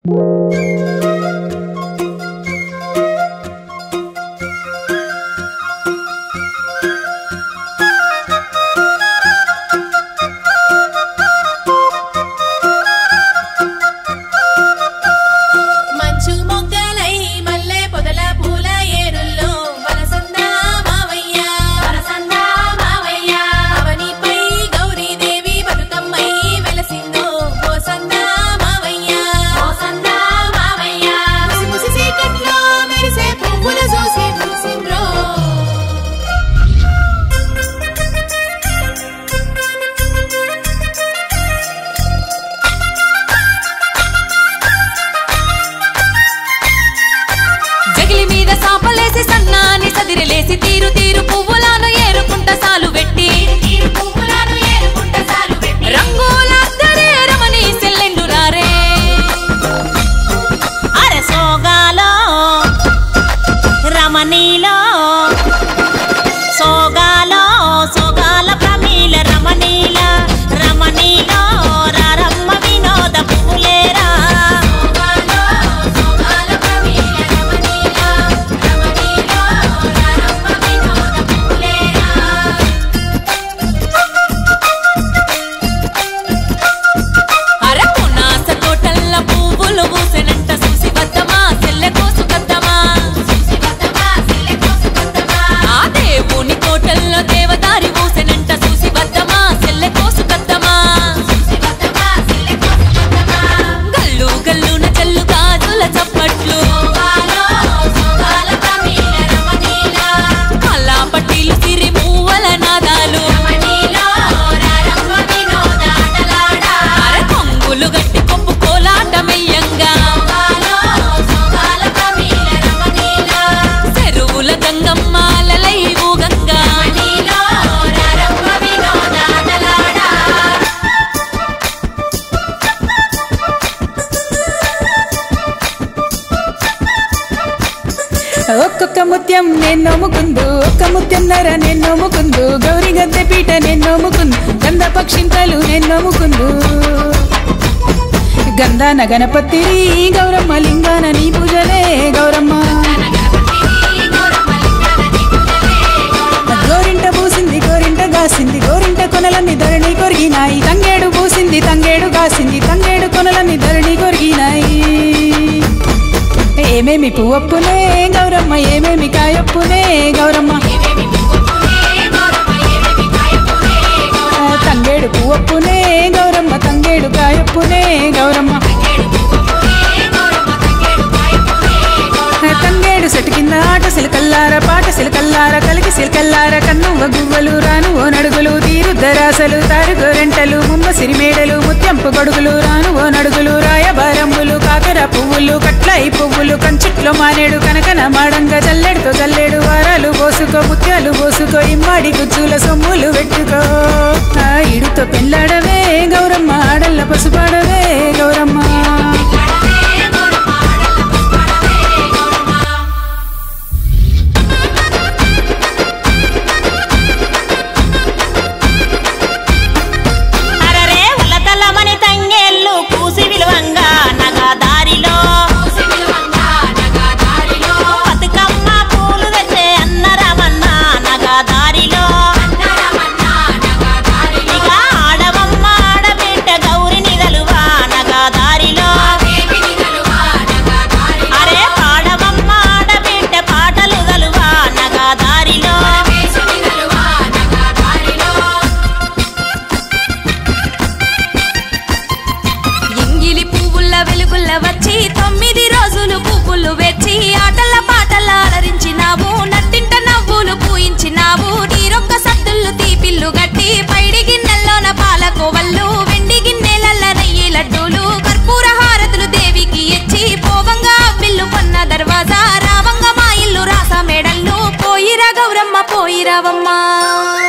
మంచు మొగ్గలై మల్లె పొదల పూల ఏరుల్లో వరసందా మావయ్య వరసందా మావయ్య అవనిపై గౌరీదేవి బతుకమ్మై వెలసిందో ఓసందా మావయ్య ఓసందా మావయ్య ముసి ముసి చీకట్లో మెరిసే పువ్వుల చూసి మురిసిండ్రో జగిలి మీద సాపలేసి సన్నాని సదిరిలేసి తీరు తీరు పువ్వులను ఏరుకుంట సాలు పెట్టి తీరు పువ్వులను ఏరుకుంట సాలు పెట్టి రంగులందరే రమణి సెల్లెండు రారే అరే సోగాలో రమణీలో సోగాలో సోగాల ప్రమీల రమణీల రమణీలో రారమ్మ వినోద పువ్వులేరా సోగాలో సోగాల ప్రమీల రమణీల రమణీలో రారమ్మ వినోద పువ్వులేరా అరకునాస తోటల్ల పువ్వులు పూసెనంట చూసి వద్దమా సెల్లె కోసు కద్దమా శివతమా సిల్లె కోసు కొత్తమా ఆ దేవుని తోటల్లో దేవదారి పూసెనంట చూసి వద్దమా సెల్లె కోసు కద్దమా శివతమా సిల్లె కోసు కొత్తమా గల్లు గల్లున చెల్లు గాజుల చప్పట్లు సోగాలో సోగాల ప్రమీల రమణీల కల్లా పట్టీలు సిరి మూవల నాదాలు రమణీలో రారమ్మ వినోద ఆటలాడా అర కొంగులు గట్టి కొప్పు కోలాటమెయ్యంగా సోగాలో సోగాల ప్రమీల రమణీల చెరువుల గంగమ్మాలలై ఊగంగా రమణీలో రారమ్మ వినోద ఆటలాడా ఒక్కొక్క ముత్యం నేను నోముకుందు ఒక్క ముత్యం నర నేను నోముకుందు గౌరి గద్దె పీట నేను నోముకుందు గంధ పక్షింతలు నేను నోముకుందు గంధాన గణపతి గౌరమ్మ లింగాన నీ పూజలే గౌరమ్మ గోరింట పూసింది గోరింట గాసింది గోరింట కొనలన్నీ ధరణి కొరిగినాయి తంగేడు పూసింది తంగేడు గాసింది తంగేడు కొనలన్నీ ధరణి కొరిగినాయి ఏమేమి పువ్వప్పునే గౌరమ్మ ఏమేమి కాయప్పునే గౌరమ్మ ఆ, తంగేడు పువ్వప్పునే గౌరమ్మ తంగేడు కాయప్పునే గౌరమ్మ ఆ, తంగేడు సెటు కింద ఆట సిలకల్లార పాట సిలకల్లార కలికి సిలకల్లార కన్నువ గువ్వలు రాను ఓ నడుగులు తీరు దరాసలు తారు గోరెంటలు ముమ్మ సిరిమేడలు ముత్యంపు గొడుగులు రాను ఓ నడుగులు రాయబారమ్ములు కాకర పువ్వులు కట్లయి పువ్వులు కంచిట్లో మానేడు కనకన మాడంగా జల్లెడుతో జల్లెడు వారాలు పోసుకో ముత్యాలు పోసుకో ఇమ్మాడి గుజ్జుల సొమ్ములు పెట్టుకో ఆ ఇడుతో పెళ్ళాడవే గౌరమ్మ ఆడల్ల పసుపాడవే గౌరమ్మ అరరే ఉలతలమని తంగేళ్ళు కూసి విలువంగా నగా దారిలో బతుకమ్మ పూలు తెచ్చే అన్న రమన్న నగా దారిలో ఇక ఆడవమ్మ ఆడబిడ్డ గౌరి నిదలువా నగా దారిలో అరే పాడవమ్మ ఆడబిడ్డ పాటలు గలువా నగా దారిలో ఎంగిలి పువ్వుల వెలుగుల్ల వచ్చి తొమ్మిది రోజులు పువ్వులు వెచ్చి ఆటల పాటల అలరించినావు నట్టింట నవ్వులు పూయించినావు నీరొక్క సత్తుళ్ళు తీపిల్లు గట్టి పైడి గిన్నెల్లోన పాలకోవళ్ళు వెండి గిన్నెలల్ల నెయ్యి లడ్డూలు కర్పూర హారతులు దేవికి ఇచ్చి పోవంగా బిల్లు కొన్న దర్వాజా రావంగా మా ఇల్లు రాస మేడల్లు పోయిరా గౌరమ్మ పోయిరావమ్మా